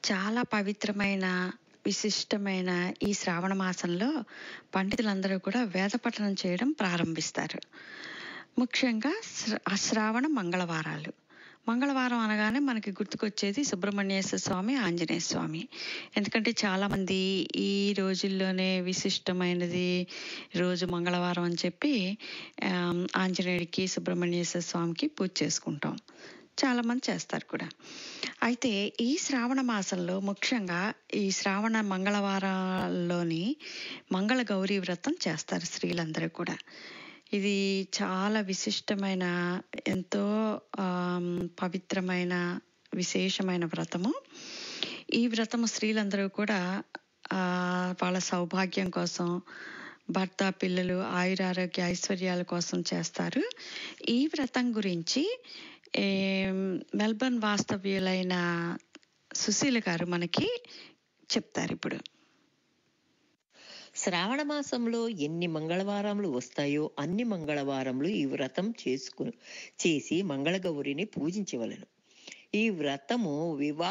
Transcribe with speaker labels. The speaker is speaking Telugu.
Speaker 1: చాలా పవిత్రమైన విశిష్టమైన ఈ శ్రావణ మాసంలో పండితులందరూ కూడా వేద పఠనం చేయడం ప్రారంభిస్తారు ముఖ్యంగా శ్ర- శ్రావణ మంగళవారాలు మంగళవారం అనగానే మనకి గుర్తుకొచ్చేది సుబ్రహ్మణ్యేశ్వర స్వామి ఆంజనేయ స్వామి ఎందుకంటే చాలామంది ఈ రోజుల్లోనే విశిష్టమైనది రోజు మంగళవారం అని చెప్పి ఆమ్, ఆంజనేయుడికి సుబ్రహ్మణ్యేశ్వర స్వామికి పూజ చేసుకుంటాం చాలామంది చేస్తారు కూడా అయితే ఈ శ్రావణ మాసంలో ముఖ్యంగా ఈ శ్రావణ మంగళవారాల్లోని మంగళ గౌరీ వ్రతం చేస్తారు స్త్రీలందరూ కూడా ఇది చాలా విశిష్టమైన ఎంతో ఆమ్, పవిత్రమైన విశేషమైన వ్రతము ఈ వ్రతము స్త్రీలందరూ కూడా ఆ, వాళ్ళ సౌభాగ్యం కోసం భర్త పిల్లలు ఆయురారోగ్య ఐశ్వర్యాల కోసం చేస్తారు ఈ వ్రతం గురించి ఏం, మెల్బర్న్ వాస్తవ్యులైన సుశీల గారు మనకి చెప్తారు ఇప్పుడు
Speaker 2: శ్రావణ మాసంలో ఎన్ని మంగళవారములు వస్తాయో అన్ని మంగళవారములు ఈ వ్రతం చేసుకు చేసి మంగళగౌరిని పూజించవలెను ఈ వ్రతము వివాహ